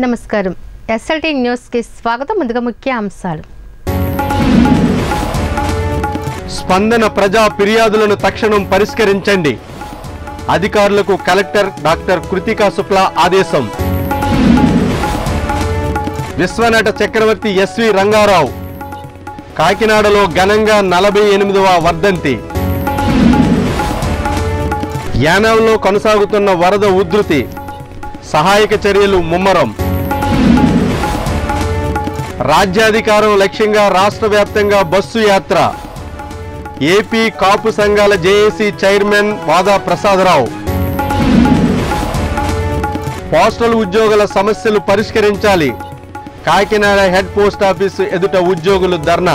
నమస్కారం ఎస్ఎల్టీ న్యూస్కి స్వాగతం ముందుగా ముఖ్య అంశాలు స్పందన ప్రజా ఫిర్యాదులను తక్షణం పరిష్కరించండి అధికారులకు కలెక్టర్ డాక్టర్ కృతికా శుక్లా ఆదేశం విశ్వనట చక్రవర్తి ఎస్వి రంగారావు కాకినాడలో ఘనంగా నలభై ఎనిమిదవ వర్ధంతి యానాంలో కొనసాగుతున్న వరద ఉధృతి సహాయక చర్యలు ముమ్మరం రాజ్యాధికారం లక్ష్యంగా రాష్ట్ర వ్యాప్తంగా బస్సు యాత్ర ఏపీ కాపు సంఘాల JAC chairman Vada Prasadarao postal ఉద్యోగుల సమస్యలు పరిష్కరించాలి కాకినాడ హెడ్ పోస్ట్ ఆఫీసు ఎదుట ఉద్యోగులు ధర్నా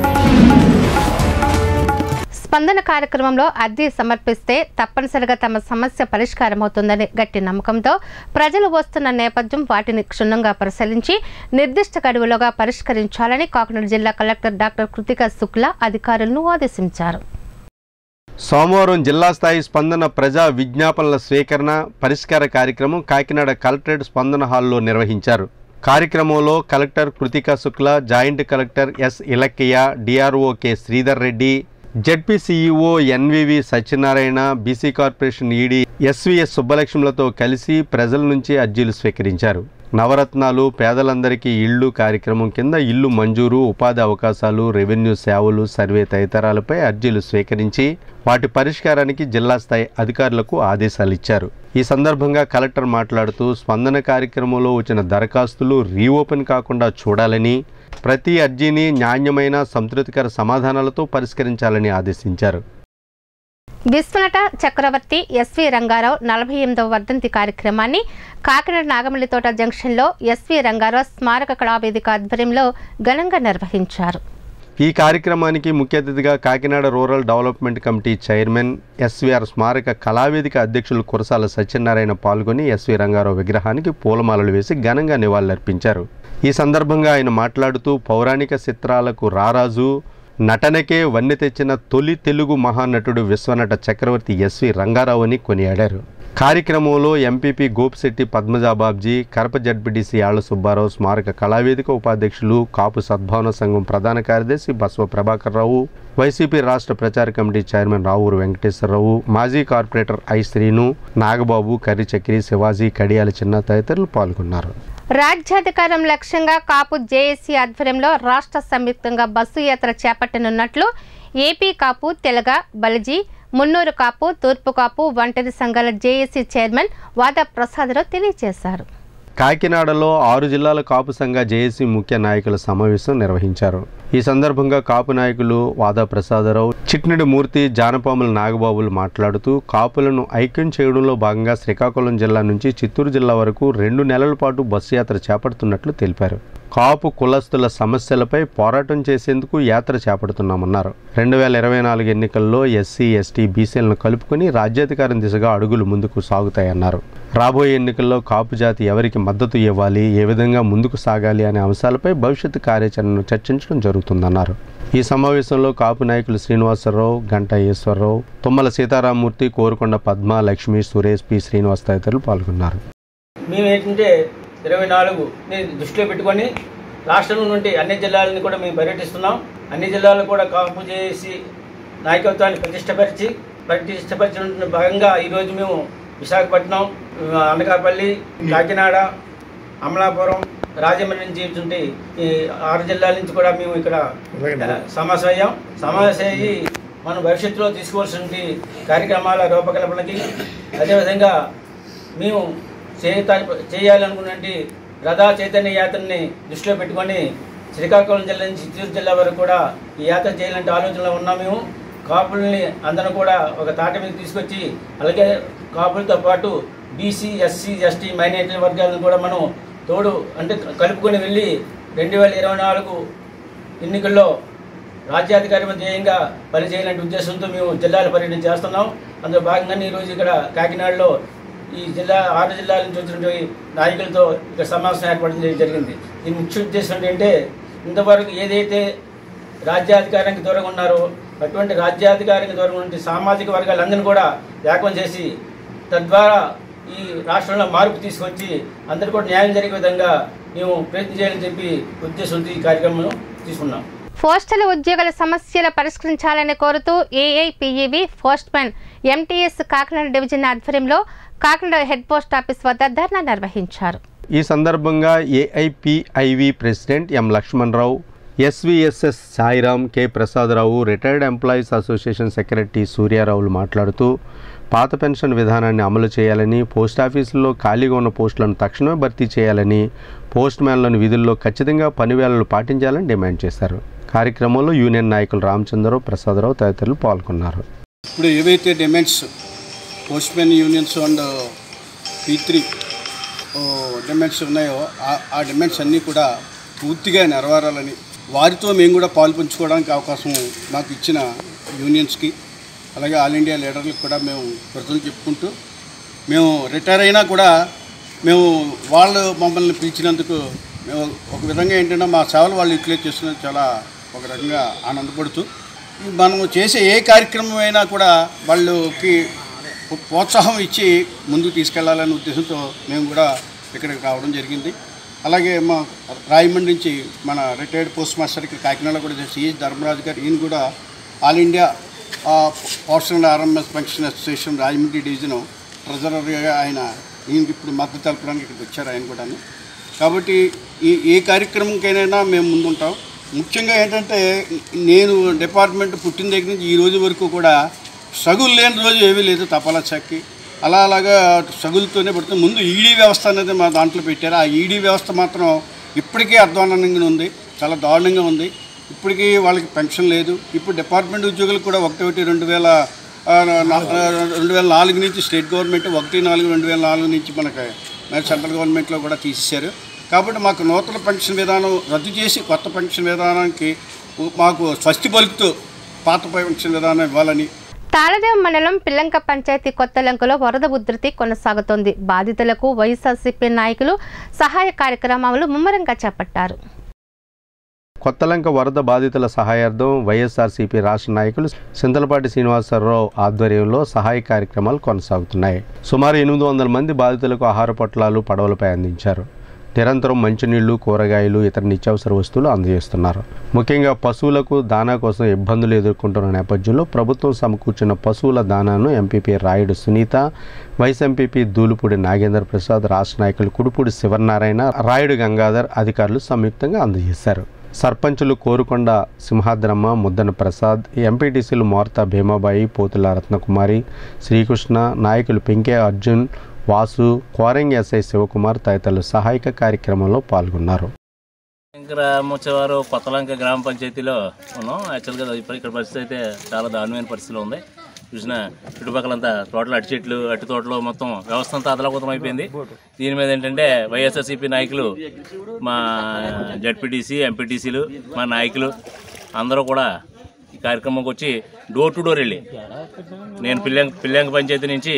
స్పందన కార్యక్రమంలో అర్జీ సమర్పిస్తే తప్పనిసరిగా తమ సమస్య పరిష్కారమవుతుందని గట్టి నమ్మకంతో ప్రజలు వస్తున్న నేపథ్యం వాటిని క్షుణ్ణంగా పరిశీలించి నిర్దిష్ట గడువులోగా పరిష్కరించాలని కాకినాడ జిల్లా కలెక్టర్ డాక్టర్ కృతికా శుక్లా అధికారులను ఆదేశించారు సోమవారం జిల్లా స్థాయి స్పందన ప్రజా విజ్ఞాపనల స్వీకరణ పరిష్కార కార్యక్రమం కాకినాడ కలెక్టరేట్ స్పందన హాల్లో నిర్వహించారు కార్యక్రమంలో collector Kritika Shukla joint collector S Ilakkaiah DRO K Sridhar Reddy ZP CEO NVV Satyanarayana BC corporation ED SVS సుబ్బలక్ష్ములతో కలిసి ప్రజల నుంచి అర్జీలు స్వీకరించారు నవరత్నాలు పేదలందరికీ ఇళ్ళు కార్యక్రమం కింద ఇల్లు మంజూరు ఉపాధి అవకాశాలు రెవెన్యూ సేవలు సర్వే తదితరాలపై అర్జీలు స్వీకరించి వాటి పరిష్కారానికి జిల్లా స్థాయి అధికారులకు ఆదేశాలు ఇచ్చారు ఈ సందర్భంగా కలెక్టర్ మాట్లాడుతూ స్పందన కార్యక్రమంలో వచ్చిన దరఖాస్తులు రీఓపెన్ కాకుండా చూడాలని ప్రతి అర్జీని నాణ్యమైన సంతృప్తికర సమాధానాలతో పరిష్కరించాలని ఆదేశించారు విశ్వనట చక్రవర్తి ఎస్వి రంగారావు నలభై ఎనిమిదవ వర్ధంతి కార్యక్రమాన్ని కాకినాడ నాగమల్లితోట జంక్షన్లో ఎస్వి రంగారావు స్మారక కళావేదిక ఆధ్వర్యంలో ఘనంగా నిర్వహించారు ఈ కార్యక్రమానికి ముఖ్య అతిథిగా Kakinada rural development committee chairman SVR స్మారక కళావేదిక అధ్యక్షులు కురసాల సత్యనారాయణ పాల్గొని ఎస్వి రంగారావు విగ్రహానికి పూలమాలలు వేసి ఘనంగా నివాళులర్పించారు ఈ సందర్భంగా ఆయన మాట్లాడుతూ పౌరాణిక చిత్రాలకు రారాజు నటనకే వన్నె తెచ్చిన తొలి తెలుగు మహానటుడు విశ్వనట చక్రవర్తి ఎస్వి రంగారావు అని కొనియాడారు కార్యక్రమంలో ఎంపీపీ గోపిశెట్టి పద్మజాబాబ్జీ కరప జడ్పీడీసీ ఆళ్ల సుబ్బారావు స్మారక కళావేదిక ఉపాధ్యక్షులు కాపు సద్భావన సంఘం ప్రధాన కార్యదర్శి బస్వ ప్రభాకర్ రావు వైసీపీ రాష్ట్ర ప్రచార కమిటీ చైర్మన్ రావూరు వెంకటేశ్వరరావు మాజీ కార్పొరేటర్ ఐ శ్రీను నాగబాబు కర్రి చక్రి శివాజీ కడియాల చిన్న తదితరులు పాల్గొన్నారు రాజ్యాధికారం లక్ష్యంగా కాపు జేఏసీ ఆధ్వర్యంలో రాష్ట్ర సంయుక్తంగా బస్సు యాత్ర చేపట్టనున్నట్లు ఏపీ కాపు తెలగ బలిజీ మున్నూరు కాపు తూర్పు కాపు ఒంటరి సంఘాల జేఏసీ చైర్మన్ వాదా ప్రసాదరావు తెలియజేశారు కాకినాడలో ఆరు జిల్లాల కాపు సంఘ జేఏసీ ముఖ్య నాయకుల సమావేశం నిర్వహించారు ఈ సందర్భంగా కాపు నాయకులు వాదా ప్రసాదరావు చిట్నిడి మూర్తి జానపాముల నాగబాబులు మాట్లాడుతూ కాపులను ఐక్యం చేయడంలో భాగంగా శ్రీకాకుళం జిల్లా నుంచి చిత్తూరు జిల్లా వరకు రెండు నెలల పాటు బస్సు యాత్ర చేపడుతున్నట్లు తెలిపారు కాపు కులస్తుల సమస్యలపై పోరాటం చేసేందుకు యాత్ర చేపడుతున్నామన్నారు రెండు వేల ఇరవై నాలుగు ఎన్నికల్లో ఎస్సీ ఎస్టీ బీసీలను కలుపుకొని రాజ్యాధికారం దిశగా అడుగులు ముందుకు సాగుతాయన్నారు రాబోయే ఎన్నికల్లో కాపు జాతి ఎవరికి మద్దతు ఇవ్వాలి ఏ విధంగా ముందుకు సాగాలి అనే అంశాలపై భవిష్యత్తు కార్యాచరణను చర్చించడం జరుగుతుందన్నారు ఈ సమావేశంలో కాపు నాయకులు శ్రీనివాసరావు గంటా ఈశ్వరరావు తుమ్మల సీతారామూర్తి కోరుకొండ పద్మ లక్ష్మి సురేష్ పి శ్రీనివాస్ తదితరులు పాల్గొన్నారు మేము ఏంటంటే ఇరవై నాలుగు దృష్టిలో పెట్టుకొని రాష్ట్రం నుండి అన్ని జిల్లాలని కూడా మేము పర్యటిస్తున్నాం అన్ని జిల్లాలు కూడా కాపు చేసి నాయకత్వాన్ని ప్రతిష్టపరిచి ప్రతిష్టపరిచిన భాగంగా ఈరోజు మేము విశాఖపట్నం ఆ, అనకాపల్లి కాకినాడ అమలాపురం రాజమండ్రి నుంచి ఉంటే ఈ ఆరు జిల్లాల నుంచి కూడా మేము ఇక్కడ ఆ, సమావేశం అయ్యాం సమావేశం అయ్యి మనం భవిష్యత్తులో తీసుకోవాల్సిన కార్యక్రమాల రూపకల్పనకి అదేవిధంగా మేము చేత చేయాలనుకున్నటువంటి రథా చైతన్య యాత్రని దృష్టిలో పెట్టుకొని శ్రీకాకుళం జిల్లా నుంచి చిత్తూరు జిల్లా వరకు కూడా ఈ యాత్ర చేయాలంటే ఆలోచనలో ఉన్నాం మేము కాపుల్ని అందరం కూడా ఒక తాట మీద తీసుకొచ్చి అలాగే కాపులతో పాటు బీసీ ఎస్సీ ఎస్టీ మైనారిటీ వర్గాలను కూడా మనం తోడు అంటే కలుపుకొని వెళ్ళి రెండు వేల ఇరవై నాలుగు ఎన్నికల్లో రాజ్యాధికారం ధ్యేయంగా పనిచేయాలనే ఉద్దేశంతో మేము జిల్లాల పర్యటన చేస్తున్నాం అందులో భాగంగానే ఈరోజు ఇక్కడ కాకినాడలో ఈ జిల్లా ఆరు జిల్లాల నుంచి వచ్చినటువంటి నాయకులతో ఇక్కడ సమావేశం ఏర్పడడం జరి- జరిగింది దీని ముఖ్య ఉద్దేశం ఏంటంటే ఇంతవరకు ఏదైతే రాజ్యాధికారానికి దూరంగా ఉన్నారో అటువంటి రాజ్యాధికారానికి దూరంగా ఉంటే సామాజిక వర్గాలందరినీ కూడా ఏకం చేసి తద్వారా ఈ రాష్ట్రంలో మార్పు తీసుకొచ్చి అందరికీ కూడా న్యాయం జరిగే విధంగా మేము ప్రయత్నం చేయాలని చెప్పి ఉద్దేశంతో ఈ కార్యక్రమం తీసుకున్నాం పోస్టల్ ఉద్యోగుల సమస్యలు పరిష్కరించాలని కోరుతూ AIPEU postmen MTS Kakinada division ఆధ్వర్యంలో కాకినాడ హెడ్ పోస్ట్ ఆఫీస్ వద్ద ధర్నా నిర్వహించారు ఈ సందర్భంగా AIPEU president M Lakshmanarao SVSS Sairam K Prasadarao retired employees association secretary సూర్యారావులు మాట్లాడుతూ పాత పెన్షన్ విధానాన్ని అమలు చేయాలని పోస్ట్ ఆఫీసుల్లో ఖాళీగా ఉన్న పోస్టులను తక్షణమే భర్తీ చేయాలని పోస్ట్ మ్యాన్లను విధుల్లో ఖచ్చితంగా పనివేళలు పాటించాలని డిమాండ్ చేశారు కార్యక్రమంలో యూనియన్ నాయకులు రామచంద్రరావు ప్రసాదరావు తదితరులు పాల్గొన్నారు ఇప్పుడు ఏవైతే demands postmen unions and P three demands ఉన్నాయో ఆ- ఆ డిమాండ్స్ అన్నీ కూడా పూర్తిగా నెరవేరాలని వారితో మేము కూడా పాలు పంచుకోవడానికి అవకాశం మాకు ఇచ్చిన యూనియన్స్కి అలాగే ఆల్ ఇండియా లీడర్లకు కూడా మేము కృతజ్ఞతలు చెప్పుకుంటూ మేము రిటైర్ అయినా కూడా మేము వాళ్ళు మమ్మల్ని పిలిచినందుకు మేము ఒక విధంగా ఏంటంటే మా సేవలు వాళ్ళు యూటిలైజ్ చేస్తున్నది చాలా ఒక రకంగా ఆనందపడుతూ ఈ మనము చేసే ఏ కార్యక్రమం అయినా కూడా వాళ్ళకి ప్రోత్సాహం ఇచ్చి ముందుకు తీసుకెళ్లాలనే ఉద్దేశంతో మేము కూడా ఇక్కడికి రావడం జరిగింది అలాగే మా రాయమండ్రి నుంచి మన రిటైర్డ్ పోస్ట్ మాస్టర్కి కాకినాడలో కూడా సిహెచ్ ధర్మరాజు గారు ఈయన కూడా all India postal RMS pension association Rajahmundry division ట్రెజరర్గా ఆయన ఈయనకి ఇప్పుడు మద్దతు తెలపడానికి ఇక్కడికి వచ్చారు ఆయన కూడా కాబట్టి ఈ ఏ కార్యక్రమంకైనా మేము ముందుంటాం ముఖ్యంగా ఏంటంటే నేను డిపార్ట్మెంట్ పుట్టిన దగ్గర నుంచి ఈ రోజు వరకు కూడా సగులు లేని రోజు ఏమీ లేదు తపాలా శాఖకి అలా అలాగా సగులతోనే పడుతుంది ముందు ఈడీ వ్యవస్థ అనేది మా దాంట్లో పెట్టారు ఆ ఈడీ వ్యవస్థ మాత్రం ఇప్పటికీ అధ్వానంగా ఉంది చాలా దారుణంగా ఉంది ఇప్పటికీ వాళ్ళకి పెన్షన్ లేదు ఇప్పుడు డిపార్ట్మెంట్ ఉద్యోగులకు కూడా ఒకటి ఒకటి రెండు వేల ఆ, నా- ఆ, రెండు వేల నాలుగు నుంచి స్టేట్ గవర్నమెంట్ ఒకటి నాలుగు రెండు వేల నాలుగు నుంచి మనకి మరి సెంట్రల్ గవర్నమెంట్లో కూడా తీసేశారు కాబట్టి మాకు నూతన పెన్షన్ విధానం రద్దు చేసి కొత్త పెన్షన్ విధానానికి మాకు స్వస్తి పలుకుతూ పాత పెన్షన్ విధానం ఇవ్వాలని తాళదేవ మండలం పిల్లంక పంచాయతీ కొత్తలంకలో వరద ఉధృతి కొనసాగుతోంది బాధితులకు వైఎస్ఆర్సీపీ నాయకులు సహాయ కార్యక్రమాలు ముమ్మరంగా చేపట్టారు కొత్తలంక వరద బాధితుల సహాయార్థం వైఎస్ఆర్సీపీ రాష్ట్ర నాయకులు సింతలపాటి శ్రీనివాసరావు ఆధ్వర్యంలో సహాయ కార్యక్రమాలు కొనసాగుతున్నాయి సుమారు ఎనిమిది వందల మంది బాధితులకు ఆహార పొట్లాలు పడవలపై అందించారు నిరంతరం మంచినీళ్లు కూరగాయలు ఇతర నిత్యావసర వస్తువులు అందజేస్తున్నారు ముఖ్యంగా పశువులకు దానా కోసం ఇబ్బందులు ఎదుర్కొంటున్న నేపథ్యంలో ప్రభుత్వం సమకూర్చిన పశువుల దానాను MPP Rayudu Sunitha vice MPP Dulupudi Nagendra Prasad రాష్ట్ర నాయకులు కుడుపూడి శివనారాయణ రాయుడు గంగాధర్ అధికారులు సంయుక్తంగా అందజేశారు సర్పంచులు కోరుకొండ సింహాద్రమ్మ ముద్దన ప్రసాద్ ఎంపీటీసీలు మోర్తా భీమాబాయి పోతుల రత్నకుమారి శ్రీకృష్ణ నాయకులు పెంకే అర్జున్ వాసు కోరంగి ఎస్ఐ శివకుమార్ తదితరులు సహాయక కార్యక్రమంలో పాల్గొన్నారు గ్రామోత్సవారు కొత్తలంక గ్రామ పంచాయతీలో ఉన్నాం యాక్చువల్గా ఇప్పుడు ఇక్కడ పరిస్థితి అయితే చాలా దారుణమైన పరిస్థితిలో ఉంది చూసిన చుట్టుపక్కలంతా తోటలు అట్టి చెట్లు అట్టి తోటలు మొత్తం వ్యవస్థ అంతా అదలకుతం అయిపోయింది దీని మీద ఏంటంటే వైఎస్ఆర్సీపీ నాయకులు మా జడ్పీటీసీ ఎంపీటీసీలు మా నాయకులు అందరూ కూడా ఈ కార్యక్రమంకి వచ్చి డోర్ టు డోర్ వెళ్ళి నేను పిల్లంక పిల్లంక పంచాయతీ నుంచి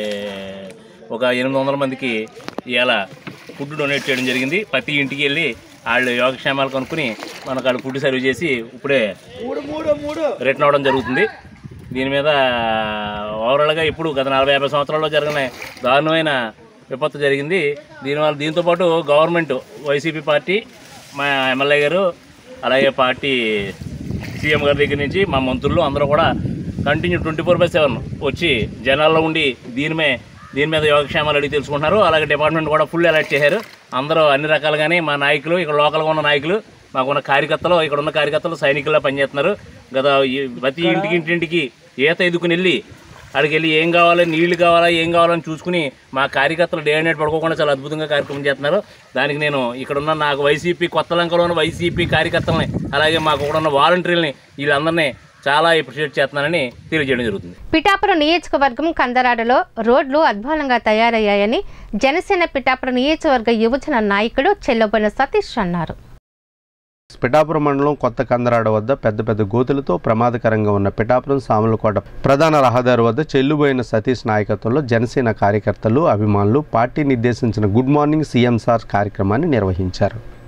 ఒక ఎనిమిది వందల మందికి ఇవాళ ఫుడ్ డొనేట్ చేయడం జరిగింది ప్రతి ఇంటికి వెళ్ళి వాళ్ళు యోగక్షేమాలు కనుక్కుని మనకు వాళ్ళు ఫుడ్ సర్వ్ చేసి ఇప్పుడే రిటర్న్ అవ్వడం జరుగుతుంది దీని మీద ఓవరాల్గా ఇప్పుడు గత నలభై యాభై సంవత్సరాల్లో జరిగిన దారుణమైన విపత్తు జరిగింది దీనివల్ల దీంతోపాటు గవర్నమెంట్ వైసీపీ పార్టీ మా ఎమ్మెల్యే గారు అలాగే పార్టీ సీఎం గారి దగ్గర నుంచి మా మంత్రులు అందరూ కూడా continue twenty four by seven వచ్చి జనాల్లో ఉండి దీని మీద దీని మీద యోగక్షేమాలు అడిగి తెలుసుకుంటున్నారు అలాగే డిపార్ట్మెంట్ కూడా ఫుల్ అలర్ట్ చేశారు అందరూ అన్ని రకాలుగానే మా నాయకులు ఇక్కడ లోకల్గా ఉన్న నాయకులు మాకున్న కార్యకర్తలు ఇక్కడ ఉన్న కార్యకర్తలు సైనికుల్లా పనిచేస్తున్నారు గత ఈ- ప్రతి ఇంటికి ఇంటింటికి ఈత ఎదుకుని వెళ్ళి అక్కడికి వెళ్ళి ఏం కావాలి నీళ్లు కావాలా ఏం కావాలని చూసుకుని మా కార్యకర్తలు డే అండ్ నైట్ పడుకోకుండా చాలా అద్భుతంగా కార్యక్రమం చేస్తున్నారు దానికి నేను ఇక్కడ ఉన్న నాకు వైసీపీ కొత్త లంకలో ఉన్న వైసీపీ కార్యకర్తలని అలాగే మాకు కూడా ఉన్న వాలంటీర్లని వీళ్ళందరినీ చాలా అప్రిషియేట్ చేస్తున్నానని తెలియజేయడం జరుగుతుంది పిఠాపురం నియోజకవర్గం కందరాడలో రోడ్లు అధ్వానంగా తయారయ్యాయని జనసేన పిఠాపురం నియోజకవర్గ యువజన నాయకుడు చెల్లబోయిన సతీష్ అన్నారు పిఠాపురం మండలం కొత్త కందరాడ వద్ద పెద్ద పెద్ద గోతులతో ప్రమాదకరంగా ఉన్న పిఠాపురం సామలకోట ప్రధాన రహదారి వద్ద చెల్లుబోయిన సతీష్ నాయకత్వంలో జనసేన కార్యకర్తలు అభిమానులు పార్టీ నిర్దేశించిన గుడ్ మార్నింగ్ సీఎం సార్ కార్యక్రమాన్ని నిర్వహించారు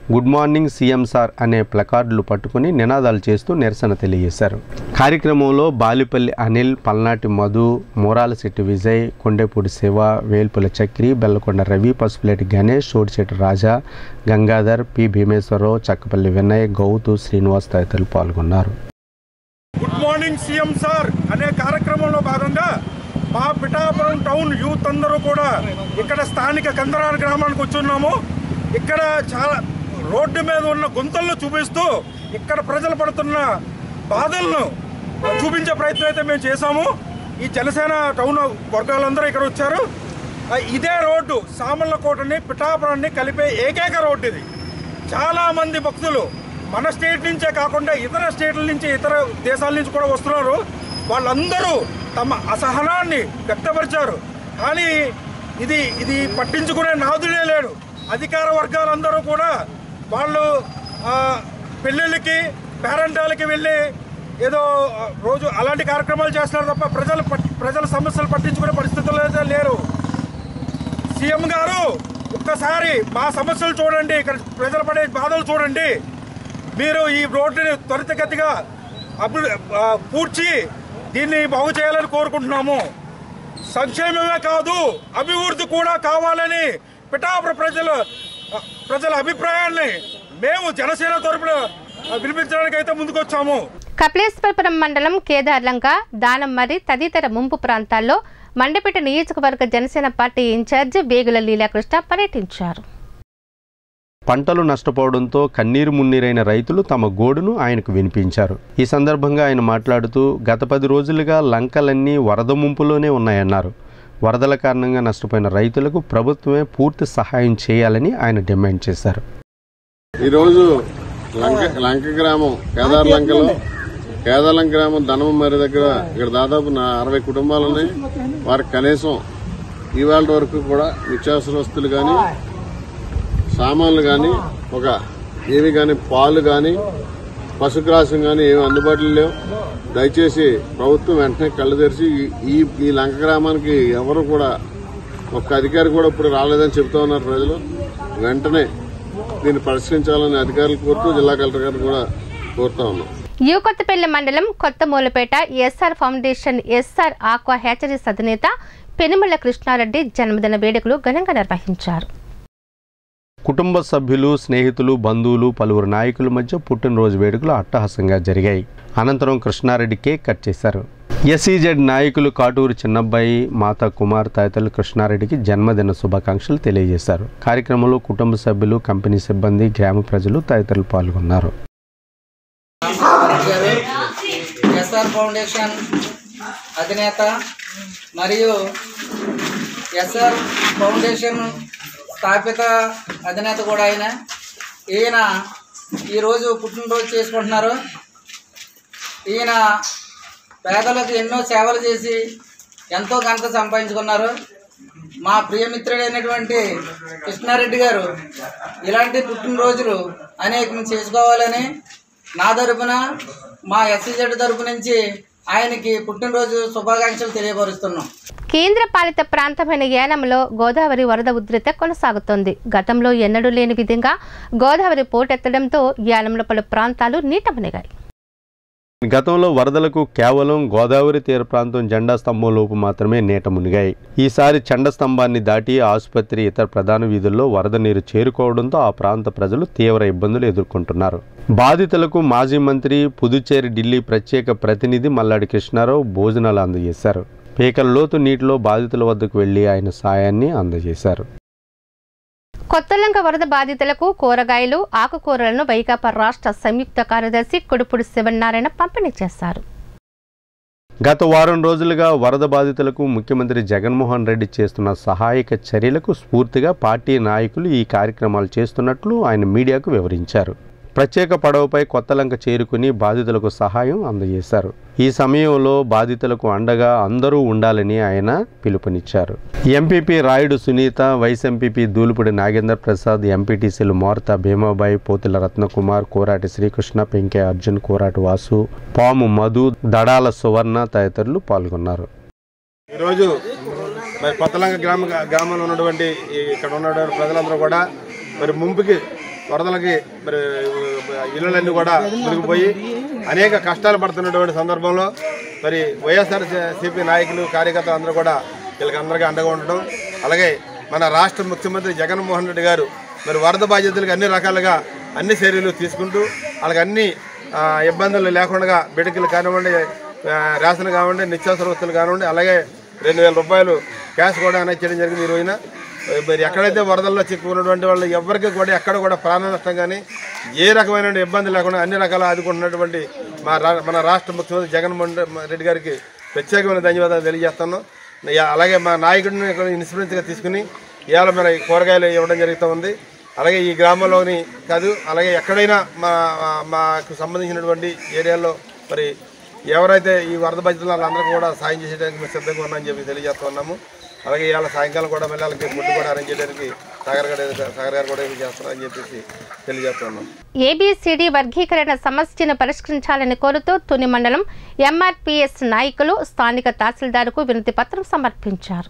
గుడ్ మార్నింగ్ సీఎం సార్ అనే ప్లకార్డులు పట్టుకుని నినాదాలు చేస్తూ నిరసన తెలియజేశారు కార్యక్రమంలో బాలిపల్లి అనిల్ పల్నాటి మధు మూరాలశెట్టి విజయ్ కొండేపూడి శివ వేల్పుల చక్రి బెల్లకొండ రవి పసుపులేటి గణేష్ చోటిశెట్టి రాజా గంగాధర్ పి భీమేశ్వరరావు చక్కపల్లి వినయ్ గౌతు శ్రీనివాస్ తదితరులు పాల్గొన్నారు గుడ్ మార్నింగ్ సీఎం సార్ అనే కార్యక్రమంలో భాగంగా మా పిఠాపురం టౌన్ యూత్ అందరూ కూడా ఇక్కడ స్థానిక కందరాల గ్రామానికి వచ్చున్నాము ఇక్కడ చాలా రోడ్డు మీద ఉన్న గుంతలను చూపిస్తూ ఇక్కడ ప్రజలు పడుతున్న బాధలను చూపించే ప్రయత్నం అయితే మేము చేశాము ఈ జనసేన టౌన్ వర్గాలందరూ ఇక్కడ వచ్చారు ఆ, ఇదే రోడ్డు సామర్లకోటని పిఠాపురాన్ని కలిపే ఏకైక రోడ్డు ఇది చాలా మంది భక్తులు మన స్టేట్ నుంచే కాకుండా ఇతర స్టేట్ల నుంచి ఇతర దేశాల నుంచి కూడా వస్తున్నారు వాళ్ళందరూ తమ అసహనాన్ని వ్యక్తపరిచారు కానీ ఇది ఇది పట్టించుకునే నాదుడే లేడు అధికార వర్గాలందరూ కూడా వాళ్ళు ఆ, పెళ్ళిళ్ళకి పేరెంటాలకి వెళ్ళి ఏదో ఆ, రోజు అలాంటి కార్యక్రమాలు చేస్తున్నారు తప్ప ప్రజలు పట్- ప్రజల సమస్యలు పట్టించుకునే పరిస్థితుల్లో అయితే లేరు సీఎం గారు ఒక్కసారి మా సమస్యలు చూడండి ఇక్కడ ప్రజలు పడే బాధలు చూడండి మీరు ఈ రోడ్డుని త్వరితగతిగా అభి ఆ, పూడ్చి దీన్ని బాగు చేయాలని కోరుకుంటున్నాము సంక్షేమమే కాదు అభివృద్ధి కూడా కావాలని పిఠాపుర ప్రజల ఆ, ప్రజల అభిప్రాయాన్ని మేము జనసేన తరపున ఆ, వినిపించడానికి అయితే ముందుకొచ్చాము కపిలేశ్వరపురం మండలం కేదార్లంక దానమ్మరి తదితర ముంపు ప్రాంతాల్లో మండపేట నియోజకవర్గ జనసేన పార్టీ ఇన్ఛార్జ్ వేగుల లీలాకృష్ణ పర్యటించారు పంటలు నష్టపోవడంతో కన్నీరు మున్నీరైన రైతులు తమ గోడును ఆయనకు వినిపించారు ఈ సందర్భంగా ఆయన మాట్లాడుతూ గత పది రోజులుగా లంకలన్నీ వరద ముంపులోనే ఉన్నాయన్నారు వరదల కారణంగా నష్టపోయిన రైతులకు ప్రభుత్వమే పూర్తి సహాయం చేయాలని ఆయన డిమాండ్ చేశారు ఈరోజు లంక లంక గ్రామం కేదార్ లంకలో కేదార్లంక గ్రామం ధనమ మరి దగ్గర ఇక్కడ దాదాపు నా అరవై కుటుంబాలు ఉన్నాయి వారికి కనీసం ఇవాళ వరకు కూడా నిత్యావసర వస్తువులు కానీ సామాన్లు కానీ ఒక ఏవి కానీ పాలు కానీ పశుగ్రాసం కానీ ఏమి అందుబాటులో లేవు దయచేసి ప్రభుత్వం వెంటనే కళ్ళు తెరిచి ఈ- ఈ ఈ లంక గ్రామానికి ఎవరు కూడా ఒక్క అధికారి కూడా ఇప్పుడు రాలేదని చెప్తా ఉన్నారు ప్రజలు వెంటనే దీన్ని పరిష్కరించాలని అధికారులు కోరుతూ జిల్లా కలెక్టర్ గారిని కూడా కోరుతా ఉన్నాం యూకొత్తపల్లి మండలం Kotha Mulapeta SR foundation SR aqua hatcheries అధినేత పెనుమల కృష్ణారెడ్డి జన్మదిన వేడుకలు ఘనంగా నిర్వహించారు కుటుంబ సభ్యులు స్నేహితులు బంధువులు పలువురు నాయకుల మధ్య పుట్టినరోజు వేడుకలు అట్టహాసంగా జరిగాయి అనంతరం కృష్ణారెడ్డి కేక్ కట్ చేశారు ఎస్ఈజెడ్ నాయకులు కాటూరు చిన్నబ్బాయి మాతా కుమార్ తదితరులు కృష్ణారెడ్డికి జన్మదిన శుభాకాంక్షలు తెలియజేశారు కార్యక్రమంలో కుటుంబ సభ్యులు కంపెనీ సిబ్బంది గ్రామ ప్రజలు తదితరులు పాల్గొన్నారు గారు ఎస్ఆర్ ఫౌండేషన్ అధినేత మరియు ఎస్ఆర్ ఫౌండేషన్ స్థాపిత అధినేత కూడా ఆయన ఈయన ఈరోజు పుట్టినరోజు చేసుకుంటున్నారు ఈయన పేదలకు ఎన్నో సేవలు చేసి ఎంతో ఘనత సంపాదించుకున్నారు మా ప్రియమిత్రుడైనటువంటి కృష్ణారెడ్డి గారు ఇలాంటి పుట్టినరోజులు అనేకం చేసుకోవాలని నా తరపున మా ఎస్సీజెడ్ తరపు నుంచి ఆయనకి పుట్టినరోజు శుభాకాంక్షలు తెలియపరుస్తున్నాం కేంద్ర పాలిత ప్రాంతమైన యానంలో గోదావరి వరద ఉధృత కొనసాగుతోంది గతంలో ఎన్నడూ లేని విధంగా గోదావరి పోటెత్తడంతో యానంలో పలు ప్రాంతాలు నీట మునిగాయి గతంలో వరదలకు కేవలం గోదావరి తీర ప్రాంతం జెండా స్తంభం లోపు మాత్రమే నీట మునిగాయి ఈసారి చండ స్తంభాన్ని దాటి ఆసుపత్రి ఇతర ప్రధాన వీధుల్లో వరద నీరు చేరుకోవడంతో ఆ ప్రాంత ప్రజలు తీవ్ర ఇబ్బందులు ఎదుర్కొంటున్నారు బాధితులకు మాజీ మంత్రి పుదుచ్చేరి ఢిల్లీ ప్రత్యేక ప్రతినిధి మల్లాడి కృష్ణారావు భోజనాలు అందజేశారు పీకల లోతు నీటిలో బాధితుల వద్దకు వెళ్లి ఆయన సాయాన్ని అందజేశారు కొత్తలంక వరద బాధితులకు కూరగాయలు ఆకుకూరలను వైకాపా రాష్ట్ర సంయుక్త కార్యదర్శి కొడుపుడు శివనారాయణ పంపిణీ చేశారు గత వారం రోజులుగా వరద బాధితులకు ముఖ్యమంత్రి జగన్మోహన్ రెడ్డి చేస్తున్న సహాయక చర్యలకు స్ఫూర్తిగా పార్టీ నాయకులు ఈ కార్యక్రమాలు చేస్తున్నట్లు ఆయన మీడియాకు వివరించారు ప్రత్యేక పడవపై కొత్తలంక చేరుకుని బాధితులకు సహాయం అందజేశారు ఈ సమయంలో బాధితులకు అండగా అందరూ ఉండాలని ఆయన పిలుపునిచ్చారు MPP Rayudu Sunitha vice MPP Dulupudi Nagendra Prasad ఎంపీటీసీలు మోర్తా భీమాబాయి పోతుల రత్నకుమార్ కోరాటి శ్రీకృష్ణ పెంకే అర్జున్ కోరాటి వాసు పాము మధు దడాల సువర్ణ తదితరులు పాల్గొన్నారు ఈరోజు మరి కొత్తలంక గ్రామ గ్రామంలో ఉన్నటువంటి ఈ ఇక్కడ ఉన్నటువంటి ప్రజలందరూ కూడా మరి ముంపుకి వరదలకి మరి ఇళ్ళలన్నీ కూడా మునిగిపోయి అనేక కష్టాలు పడుతున్నటువంటి సందర్భంలో మరి వైఎస్ఆర్ సిపి నాయకులు కార్యకర్తలు అందరూ కూడా వీళ్ళకి అందరికీ అండగా ఉండడం అలాగే మన రాష్ట్ర ముఖ్యమంత్రి జగన్మోహన్ రెడ్డి గారు మరి వరద బాధ్యతలకు అన్ని రకాలుగా అన్ని చర్యలు తీసుకుంటూ వాళ్ళకి అన్ని ఆ, ఇబ్బందులు లేకుండా బిడకలు కానివ్వండి ఆ, రేషన్ కానివ్వండి నిత్యావసర వస్తువులు కానివ్వండి అలాగే రెండు వేల రూపాయలు క్యాష్ కూడా అనౌన్స్ చేయడం జరిగింది ఈ రోజున మరి ఎక్కడైతే వరదల్లో చిక్కుకున్నటువంటి వాళ్ళు ఎవరికి కూడా ఎక్కడ కూడా ప్రాణ నష్టం కానీ ఏ రకమైన ఇబ్బంది లేకుండా అన్ని రకాల ఆదుకుంటున్నటువంటి మా రా- మన రాష్ట్ర ముఖ్యమంత్రి జగన్మోహన్ రెడ్డి గారికి ప్రత్యేకమైన ధన్యవాదాలు తెలియజేస్తాను యా- అలాగే మా నాయకుడిని కూడా ఇన్సూరెన్స్గా తీసుకుని ఇవాళ మన ఈ కూరగాయలు ఇవ్వడం జరుగుతూ ఉంది అలాగే ఈ గ్రామంలోని కాదు అలాగే ఎక్కడైనా మా మా- మాకు సంబంధించినటువంటి ఏరియాలో మరి ఎవరైతే ఈ వరద బాధితులు వాళ్ళందరికీ కూడా సాయం చేసేయడానికి మేము సిద్ధంగా ఉన్నామని చెప్పి తెలియజేస్తున్నాము అలాగే ఇవాళ సాయంకాలం కూడా మళ్ళీ వాళ్ళకి ఫుడ్ కూడా అరేంజ్ చేయడానికి సాగర్ గారు సాగర్ గారు కూడా ఏమి చేస్తున్నారని చెప్పేసి తెలియజేస్తున్నాం ఏబిసిడి వర్గీకరణ సమస్యను పరిష్కరించాలని కోరుతూ తుని మండలం ఎంఆర్పిఎస్ నాయకులు స్థానిక తహసీల్దార్కు వినతి పత్రం సమర్పించారు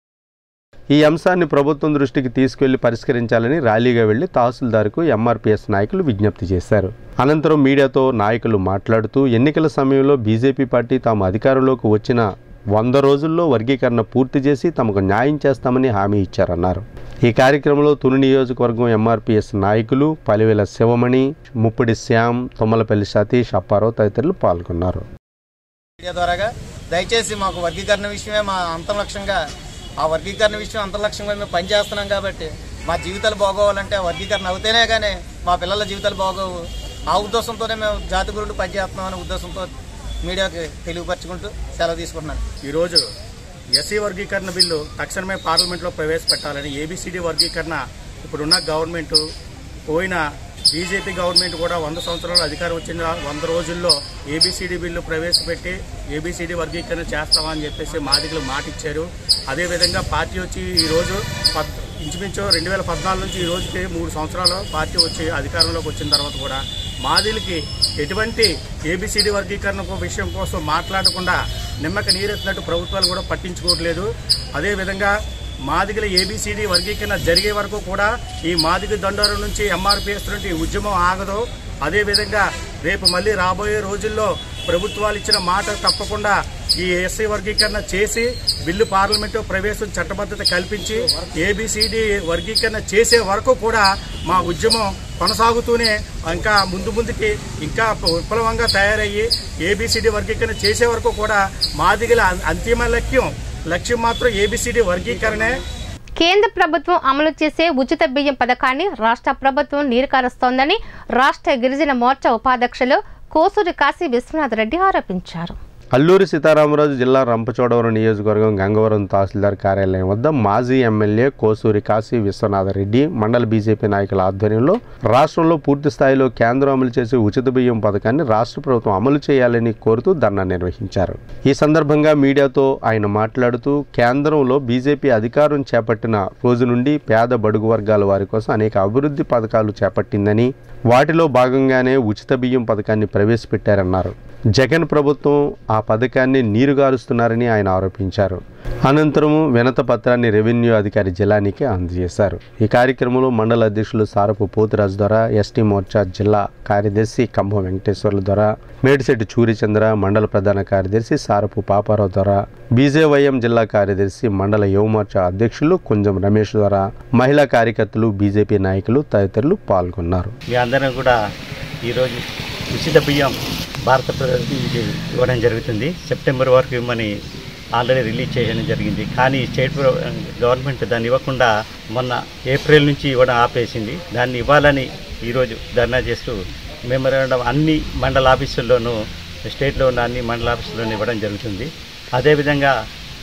ఈ అంశాన్ని ప్రభుత్వం దృష్టికి తీసుకెళ్లి పరిష్కరించాలని ర్యాలీగా వెళ్లి తహసీల్దార్కు ఎంఆర్పీఎస్ నాయకులు విజ్ఞప్తి చేశారు అనంతరం మీడియాతో నాయకులు మాట్లాడుతూ ఎన్నికల సమయంలో బీజేపీ పార్టీ తాము అధికారంలోకి వచ్చిన వంద రోజుల్లో వర్గీకరణ పూర్తి చేసి తమకు న్యాయం చేస్తామని హామీ ఇచ్చారన్నారు ఈ కార్యక్రమంలో తుని నియోజకవర్గం ఎంఆర్పీఎస్ నాయకులు పలివెల శివమణి ముప్పిడి శ్యామ్ తుమ్మలపల్లి సతీష్ అప్పారావు తదితరులు పాల్గొన్నారు మీడియా ద్వారాగా దయచేసి మాకు వర్గీకరణ విషయమే మా అంతం లక్ష్యంగా ఆ వర్గీకరణ విషయం అంతర్లక్ష్యంగా మేము పనిచేస్తున్నాం కాబట్టి మా జీవితాలు బాగోవాలంటే ఆ వర్గీకరణ అవుతేనే కానీ మా పిల్లల జీవితాలు బాగోవు ఆ ఉద్దేశంతోనే మేము జాతి గురుడు పనిచేస్తున్నాం అనే ఉద్దేశంతో మీడియాకి తెలియపరచుకుంటూ సెలవు తీసుకుంటున్నాను ఈరోజు ఎస్సీ వర్గీకరణ బిల్లు తక్షణమే పార్లమెంట్లో ప్రవేశపెట్టాలని ఏబిసిడి వర్గీకరణ ఇప్పుడున్న గవర్నమెంట్ పోయిన బీజేపీ గవర్నమెంట్ కూడా వంద సంవత్సరాలు అధికారం వచ్చిన వంద రోజుల్లో ఏబిసిడి బిల్లు ప్రవేశపెట్టి ఏబిసిడి వర్గీకరణ చేస్తామని చెప్పేసి మాదిగలు మాట ఇచ్చారు అదేవిధంగా పార్టీ వచ్చి ఈరోజు పద్ ఇంచుమించు రెండు వేల పద్నాలుగు నుంచి ఈ రోజుకి మూడు సంవత్సరాలు పార్టీ వచ్చి అధికారంలోకి వచ్చిన తర్వాత కూడా మాదిలకి ఎటువంటి ఏబిసిడి వర్గీకరణ కో- విషయం కోసం మాట్లాడకుండా నిమ్మక నీరెత్తినట్టు ప్రభుత్వాలు కూడా పట్టించుకోవట్లేదు అదేవిధంగా మాదిగల ఏబిసిడి వర్గీకరణ జరిగే వరకు కూడా ఈ మాదిగ దండోరం నుంచి ఎంఆర్పిఎస్ నుండి ఉద్యమం ఆగదు అదేవిధంగా రేపు మళ్ళీ రాబోయే రోజుల్లో ప్రభుత్వాలు ఇచ్చిన మాట తప్పకుండా ఈ ఎస్సీ వర్గీకరణ చేసి బిల్లు పార్లమెంటు ప్రవేశం చట్టబద్ధత కల్పించి ఏబిసిడి వర్గీకరణ చేసే వరకు కూడా మా ఉద్యమం కొనసాగుతూనే ఇంకా ముందు ముందుకి ఇంకా విప్లవంగా తయారయ్యి ఏబిసిడి వర్గీకరణ చేసే వరకు కూడా మాదిగల అంతిమ లక్ష్యం లక్ష్యం మాత్రం ఏబిసిడి వర్గీకరణే కేంద్ర ప్రభుత్వం అమలు చేసే ఉచిత బియ్యం పథకాన్ని రాష్ట్ర ప్రభుత్వం నీరుకారుస్తోందని రాష్ట్ర గిరిజన మోర్చా ఉపాధ్యక్షులు కోసూరి కాశీ విశ్వనాథ్ రెడ్డి ఆరోపించారు అల్లూరి సీతారామరాజు జిల్లా రంపచోడవరం నియోజకవర్గం గంగవరం తహసీల్దార్ కార్యాలయం వద్ద మాజీ ఎమ్మెల్యే కోసూరి కాశీ విశ్వనాథరెడ్డి మండల బీజేపీ నాయకుల ఆధ్వర్యంలో రాష్ట్రంలో పూర్తి స్థాయిలో కేంద్రం అమలు చేసే ఉచిత బియ్యం పథకాన్ని రాష్ట్ర ప్రభుత్వం అమలు చేయాలని కోరుతూ ధర్నా నిర్వహించారు ఈ సందర్భంగా మీడియాతో ఆయన మాట్లాడుతూ కేంద్రంలో బీజేపీ అధికారం చేపట్టిన రోజు నుండి పేద బడుగు వర్గాల వారి కోసం అనేక అభివృద్ధి పథకాలు చేపట్టిందని వాటిలో భాగంగానే ఉచిత బియ్యం పథకాన్ని ప్రవేశపెట్టారన్నారు జగన్ ప్రభుత్వం ఆ పథకాన్ని నీరుగారుస్తున్నారని ఆయన ఆరోపించారు అనంతరం వినత పత్రాన్ని రెవెన్యూ అధికారి జిల్లానికి అందజేశారు ఈ కార్యక్రమంలో మండల అధ్యక్షులు సారపు పోతురాజు ద్వారా ఎస్టీ మోర్చా జిల్లా కార్యదర్శి కంభం వెంకటేశ్వర్ల ద్వారా మేడిశెట్టి చూరిచంద్ర మండల ప్రధాన కార్యదర్శి సారపు పాపారావు ద్వారా బీజేవైఎం జిల్లా కార్యదర్శి మండల యువమోర్చా అధ్యక్షులు కుంజం రమేష్ ద్వారా మహిళా కార్యకర్తలు బీజేపీ నాయకులు తదితరులు పాల్గొన్నారు మీ అందరం కూడా ఈరోజు ఉచిత బియ్యం భారత ప్రభుత్వం ఇవ్వడం జరుగుతుంది సెప్టెంబర్ వరకు ఇవ్వమని ఆల్రెడీ రిలీజ్ చేయడం జరిగింది కానీ స్టేట్ ప్ర- గవర్నమెంట్ దాన్ని ఇవ్వకుండా మొన్న ఏప్రిల్ నుంచి ఇవ్వడం ఆపేసింది దాన్ని ఇవ్వాలని ఈరోజు ధర్నా చేస్తూ మెమోరాండం అన్ని మండల ఆఫీసుల్లోనూ స్టేట్లో ఉన్న అన్ని మండల ఆఫీసుల్లోనూ ఇవ్వడం జరుగుతుంది అదేవిధంగా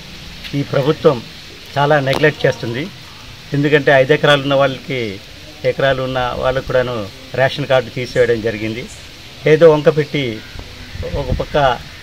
ఈ ప్రభుత్వం చాలా నెగ్లెక్ట్ చేస్తుంది ఎందుకంటే ఐదు ఎకరాలు ఉన్న వాళ్ళకి ఎకరాలు ఉన్న వాళ్ళకు కూడాను రేషన్ కార్డు తీసేయడం జరిగింది ఏదో వంక పెట్టి ఒక పక్క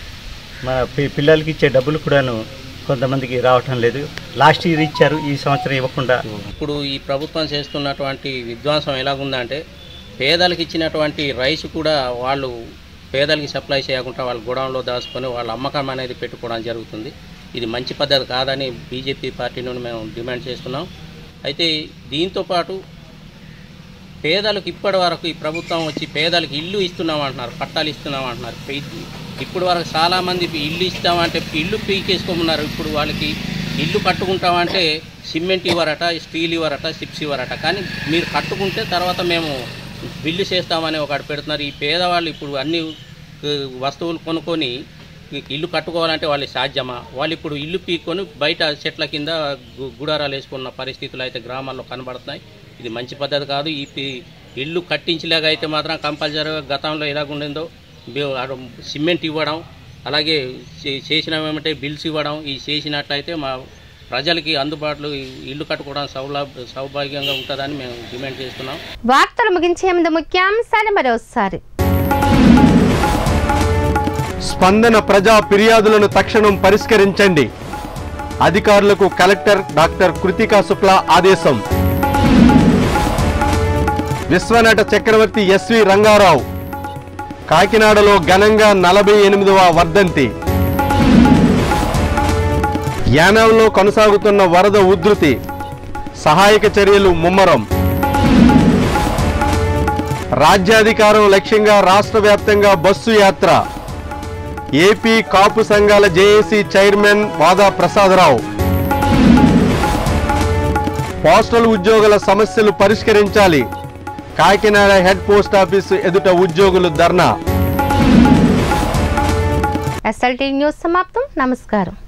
మన పి- పిల్లలకి ఇచ్చే డబ్బులు కూడాను కొంతమందికి రావటం లేదు లాస్ట్ ఇయర్ ఇచ్చారు ఈ సంవత్సరం ఇవ్వకుండా ఇప్పుడు ఈ ప్రభుత్వం చేస్తున్నటువంటి విధ్వంసం ఎలాగుందంటే పేదలకు ఇచ్చినటువంటి రైస్ కూడా వాళ్ళు పేదలకి సప్లై చేయకుండా వాళ్ళ గోడౌన్లో దాచుకొని వాళ్ళ అమ్మకం అనేది పెట్టుకోవడం జరుగుతుంది ఇది మంచి పద్ధతి కాదని బీజేపీ పార్టీ నుండి మేము డిమాండ్ చేస్తున్నాం అయితే దీంతో పాటు పేదలకు ఇప్పటి వరకు ఈ ప్రభుత్వం వచ్చి పేదలకు ఇల్లు ఇస్తున్నాం అంటున్నారు పట్టాలు ఇస్తున్నాం అంటున్నారు పే- ఇప్పుడు వరకు చాలామంది ఇల్లు ఇస్తామంటే ఇల్లు పీకేసుకోమన్నారు ఇప్పుడు వాళ్ళకి ఇల్లు కట్టుకుంటామంటే సిమెంట్ ఇవ్వరట స్టీల్ ఇవ్వరట చిప్స్ ఇవ్వరట కానీ మీరు కట్టుకుంటే తర్వాత మేము బిల్లు చేస్తామని ఒకటి పెడుతున్నారు ఈ పేదవాళ్ళు ఇప్పుడు అన్ని ఆ, వస్తువులు కొనుక్కొని ఈ ఇల్లు కట్టుకోవాలంటే వాళ్ళు సాధ్యమా వాళ్ళు ఇప్పుడు ఇల్లు పీక్కొని బయట చెట్ల కింద గు- గుడారాలు వేసుకున్న పరిస్థితులు అయితే గ్రామాల్లో కనబడుతున్నాయి ఇది మంచి పద్ధతి కాదు ఈ పి- ఇల్లు కట్టించలేగా అయితే మాత్రం కంపల్సరీగా గతంలో ఎలాగుండిందో బి- ఆడ సిమెంట్ ఇవ్వడం అలాగే చే- చేసినవేమంటే బిల్స్ ఇవ్వడం ఈ చేసినట్లయితే మా ప్రజలకి అందుబాటులో ఈ ఇల్లు కట్టుకోవడం సౌలభ సౌభాగ్యంగా ఉంటుందని మేము డిమాండ్ చేస్తున్నాం వార్తలు ముగించే ముందు ముఖ్యాంశాలు మరోసారి స్పందన ప్రజా ఫిర్యాదులను తక్షణం పరిష్కరించండి అధికారులకు కలెక్టర్ డాక్టర్ కృతికా శుక్లా ఆదేశం విశ్వనట చక్రవర్తి ఎస్వి రంగారావు కాకినాడలో ఘనంగా నలభై ఎనిమిదవ వర్ధంతి యానాంలో కొనసాగుతున్న వరద ఉధృతి సహాయక చర్యలు ముమ్మరం రాజ్యాధికారం లక్ష్యంగా రాష్ట్ర వ్యాప్తంగా బస్సు యాత్ర ఏపీ కాపు సంఘాల JAC chairman Vada Prasadarao postal ఉద్యోగుల సమస్యలు పరిష్కరించాలి కాకినాడ హెడ్ పోస్ట్ ఆఫీసు ఎదుట ఉద్యోగులు ధర్నా ఎస్ఎల్టీ న్యూస్ సమాప్తం నమస్కారం